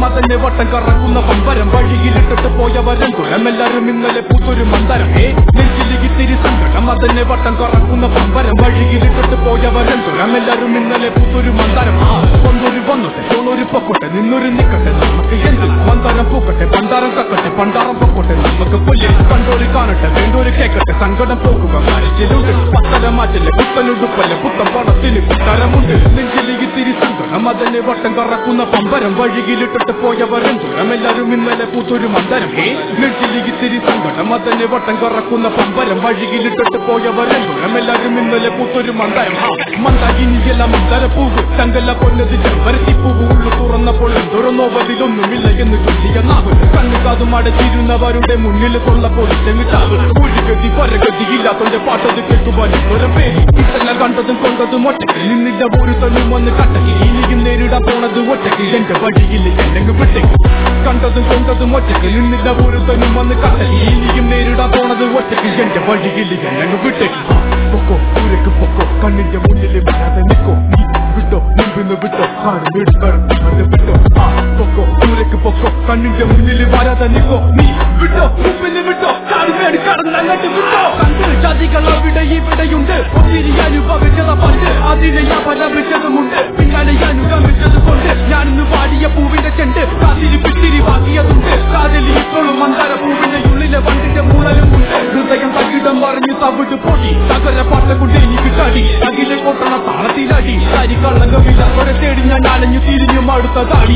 അതന്നെ വട്ടം കറക്കുന്ന പമ്പരം വഴിയിലിട്ടിട്ട് പോയവരും തുഴമെല്ലാരും ഇന്നലെ പൂത്തൊരു മന്ദരം ഏ നെഞ്ചിലിത്തിരി സങ്കടം അതന്നെ വട്ടം കറക്കുന്ന പമ്പരം വഴിയിലിട്ടിട്ട് പോയവരും തുഴമെല്ലാരും ഇന്നലെ പൂത്തൊരു മന്ദരം ആ ഒന്നൊരു വന്നോട്ടെ തോന്നൊരു പൊക്കോട്ടെ നിന്നൊരു നിക്കട്ടെ നമുക്ക് എന്ത് മന്ദരം പൂക്കട്ടെ പണ്ടാരം കക്കട്ടെ പണ്ടാരം പൊക്കോട്ടെ നമുക്ക് പുല്ല് കണ്ടോര് കാണട്ടെ വേണ്ടോര് കേക്കട്ടെ സങ്കടം പോകുക കരച്ചിലുണ്ട് പത്തര മാറ്റില്ല പുത്തനുടുപ്പല്ല പുത്തൻ പണത്തിന് കുത്തരമുണ്ട് നെഞ്ചിലേക്ക് തിരി സങ്കടം അതിനെ വട്ടം കറക്കുന്ന പമ്പരം വഴിയിലിട്ടിട്ട് പോയവരും തുഴമെല്ലാരും ഇന്നലെ പൂത്തൊരു മന്ദരം ഏ നെഞ്ചിലേക്ക് തിരി സങ്കടം അതിനെ വട്ടം കറക്കുന്ന പമ്പരം വഴിയിലിട്ടിട്ട് പോയവരും തുഴമെല്ലാരും ഇന്നലെ പൂത്തൊരു മന്ദരം ആ, മന്ദാകിനിയെല്ലാം മന്ദര പൂവ് തങ്കല്ല പൊന്നത് ചെമ്പരത്തി പൂവ് ഉള്ളു തുറന്നപ്പോൾ തുറന്നോവതിലൊന്നുമില്ല എന്ന് ചൊല്ലിയ നാവ് കണ്ണു കാതും അടച്ചിരുന്നവരുടെ മുന്നിൽ കൊള്ളപ്പോൾ ചെങ്ങിട്ടാവ് ഒഴുകതി പരഗതി ഇല്ലാത്തോന്റെ പാട്ടത് കേട്ടുവാൻ ഒരു പേര് ഇതെല്ലാം കണ്ടതും കൊണ്ടതും ഒറ്റയ്ക്ക് നിന്നില്ല ഒരു തന്നും വന്ന് കട്ടക്ക് ഇനിയും നേരിടാൻ പോണത് ഒറ്റയ്ക്ക് എന്റെ വഴിയിൽ എന്നെങ്ങ് വിട്ടേക്ക് കണ്ടതും കൊണ്ടതും ഒറ്റയ്ക്ക് നിന്നില്ല ഒരു തന്നും വന്ന് കട്ടക്ക് ഇനിയും നേരിടാൻ പോണത് ഒറ്റയ്ക്ക് എന്റെ വഴിയിൽ എന്നെങ്ങ് വിട്ടേക്ക് ആ, പൊക്കോ ദൂരേക്ക് പൊക്കോ കണ്ണിന്റെ മുന്നിൽ വരാതെ നിക്കോ നീ വിട്ടോ മുമ്പിന്ന് വിട്ടോ കാട് വീടുകാർ അത് വിട്ടോ ആ പൊക്കോ ദൂരേക്ക് പൊക്കോ കണ്ണിന്റെ മുന്നിൽ വരാതെ നിക്കോ നീ വിട്ടോ മുമ്പിന്ന് വിട്ടോ കാട് വേട് കടന്നങ്ങട്ട് വിട്ടോ കണ്ട് ചതികൾ അവിടെ ഇവിടെയുണ്ട് ഒത്തിരി അനുഭവിച്ചത പണ്ട് അതിനെ ഞാൻ പലവിച്ചതുമുണ്ട് പിന്നാലെ അനുഗമിച്ചത് കൊണ്ട് ഞാനിന്ന് പാടിയ പൂവിന്റെ ചെണ്ട് കാതിരി പിത്തിരി ബാക്കിയതുണ്ട് കാതിലി ഇപ്പോഴും മന്ദാര പൂവിന്റെ ഉള്ളിലെ വണ്ടിന്റെ മൂളലുമുണ്ട് ഹൃദയം തകിടം പറഞ്ഞു തവിട് പൊടി സകല പാട്ട കൊണ്ട് എനിക്ക് കടി അകിലെ കൊട്ടണ താളത്തിലടി അരി കള്ളകമില്ല അവരെ തേടി ഞാൻ അലഞ്ഞു തിരിഞ്ഞും അടുത്ത താടി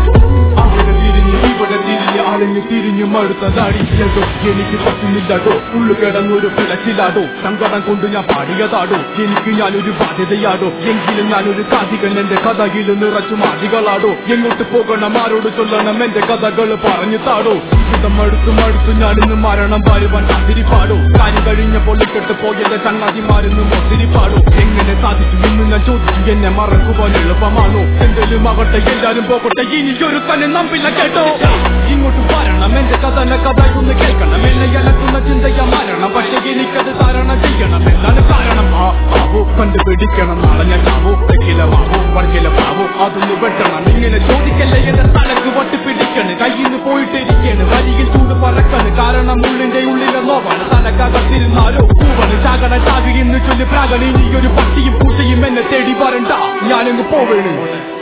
അവിടെ തിരിഞ്ഞു ഇവിടെ തിരിഞ്ഞ് അലഞ്ഞു തിരിഞ്ഞും അടുത്ത താടി ഏതോ എനിക്ക് പറ്റുന്നില്ലടോ ഉള്ളു കിടന്നൊരു പിളച്ചിലാടോ സങ്കടം കൊണ്ട് ഞാൻ പാടിയതാടോ എനിക്ക് ഞാനൊരു ബാധ്യതയാടോ എങ്കിലും ഞാനൊരു സാധികൻ എന്റെ കഥയിൽ നിറച്ചു മാതികളാടോ എങ്ങോട്ട് പോകണം ആരോട് ചൊല്ലണം എന്റെ കഥകൾ പറഞ്ഞു താടോ ജീവിതം അടുത്തു മടുത്തു ഞാനിന്ന് മരണം വരുവാൻ കാത്തിരിപ്പാടോ കാര്യം കഴിഞ്ഞപ്പോൾ ഇട്ടിട്ട് പോയന്റെ ചങ്ങാതിമാരിന്ന് ഒത്തിരിപ്പാടോ എങ്ങനെ സാധിച്ചു എന്ന് ഞാൻ ചോദിച്ചു എന്നെ മറക്കുവാൻ എളുപ്പമാണോ എന്തെങ്കിലും ആകട്ടെ എല്ലാരും പോകട്ടെ ഇനിയൊരു തന്നെ നമ്പില്ല കേട്ടോ ഇങ്ങോട്ട് വരണം എന്റെ കഥന കഥ ഒന്ന് കേൾക്കണം എന്നെ ഇലക്കുന്ന ചിന്തയ മരണം പക്ഷെ എനിക്കത് ധാരണ ചെയ്യണം എന്താണ് കാരണം ആ ആവോ കണ്ടുപിടിക്കണം നാളെ ഞാൻ ചാവോ തെക്കിലമാവോ വർക്കിലമാവോ അതൊന്ന് വെട്ടണം ഇങ്ങനെ ചോദിക്കല്ലേ എന്റെ തലക്ക് വട്ട് പിടിക്കണ് കയ്യിന്ന് പോയിട്ടിരിക്കാണ് വരിയിൽ ചൂട് പറക്കാണ് കാരണം ഉള്ളിന്റെ ഉള്ളിലെ നോവാണ് തലക്കകത്തിരുന്നാലോ പൂവണ് ചാകണ ചാകിരി എന്ന് ചൊല്ലി പ്രാകണി നീ ഒരു പട്ടിയും പൂച്ചയും എന്നെ തേടി വരണ്ട ഞാനങ്ങ് പോവേണ്